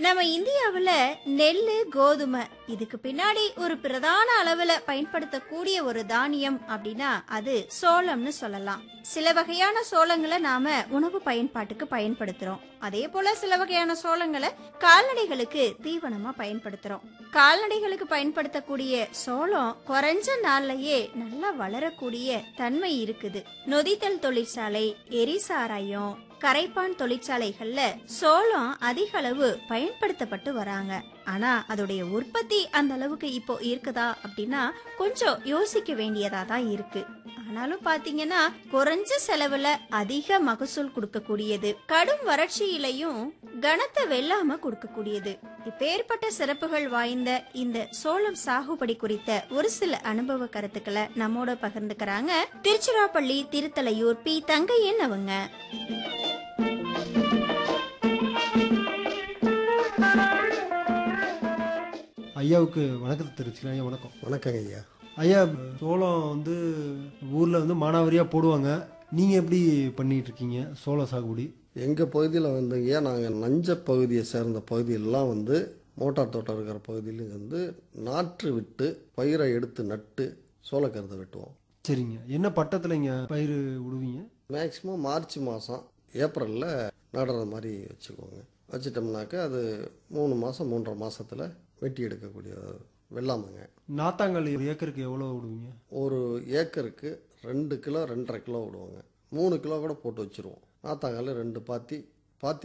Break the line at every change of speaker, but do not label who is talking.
நம்ம இந்தியாவுல நெல்லு கோதுமை இதுக்கு பின்னாடி ஒரு பிரதான அளவுல பயன்படுத்தக்கூடிய ஒரு தானியம் அப்படின்னா அது சோளம்னு சொல்லலாம் சில வகையான சோளங்களை நாம உணவு பயன்பாட்டுக்கு பயன்படுத்துறோம் அதே போல சில வகையான சோளங்களை கால்நடைகளுக்கு தீவனமா பயன்படுத்துறோம் கால்நடைகளுக்கு பயன்படுத்தக்கூடிய சோளம் குறைஞ்ச நாள்லயே நல்லா வளரக்கூடிய தன்மை இருக்குது நொதித்தல் தொழிற்சாலை எரிசாராயம் கரைப்பான் தொழிற்சாலைகள்ல சோளம் அதிக அளவு பயன்படுத்தப்பட்டு வராங்க ஆனா அதோடைய உற்பத்தி அந்த அளவுக்கு இப்போ இருக்குதா அப்படின்னா கொஞ்சம் யோசிக்க வேண்டியதா தான் இருக்கு ஆனாலும் பாத்தீங்கன்னா குறைஞ்ச செலவுல அதிக மகசூல் கொடுக்கக்கூடியது கடும் வறட்சியிலையும் கனத்த வெல்லாம கொடுக்கக்கூடியது இப்பேற்பட்ட சிறப்புகள் வாய்ந்த இந்த சோளம் சாகுபடி குறித்த ஒரு சில அனுபவ கருத்துக்களை நம்மோட பகிர்ந்துக்கிறாங்க திருச்சிராப்பள்ளி திருத்தலையூர் பி தங்கையன் அவங்க
ஐயாவுக்கு வணக்கத்தை தெரிவிச்சுக்கிறேன் ஐயா வணக்கம்
வணக்கங்க ஐயா
ஐயா சோளம் வந்து ஊரில் வந்து மானாவாரியாக போடுவாங்க நீங்கள் எப்படி பண்ணிட்டு இருக்கீங்க சோள சாகுபடி
எங்கள் பகுதியில் வந்து ஐயா நாங்கள் நஞ்ச பகுதியை சேர்ந்த பகுதியெல்லாம் வந்து மோட்டார் தோட்டம் இருக்கிற பகுதியில வந்து நாற்று விட்டு பயிரை எடுத்து நட்டு சோளக்கருதை வெட்டுவோம்
சரிங்க என்ன பட்டத்தில் இங்கே பயிர் விடுவீங்க
மேக்ஸிமம் மார்ச் மாதம் ஏப்ரலில் நடுற மாதிரி வச்சுக்குவோங்க வச்சிட்டோம்னாக்கா அது மூணு மாதம் மூன்றரை மாசத்துல வெட்டி எடுக்கக்கூடிய வெள்ளாமைங்க
நாத்தாங்கல் ஒரு ஏக்கருக்கு எவ்வளோ விடுவீங்க
ஒரு ஏக்கருக்கு ரெண்டு கிலோ ரெண்டரை கிலோ விடுவோங்க மூணு கிலோ கூட போட்டு வச்சுருவோம் நாத்தாங்கால ரெண்டு பாத்தி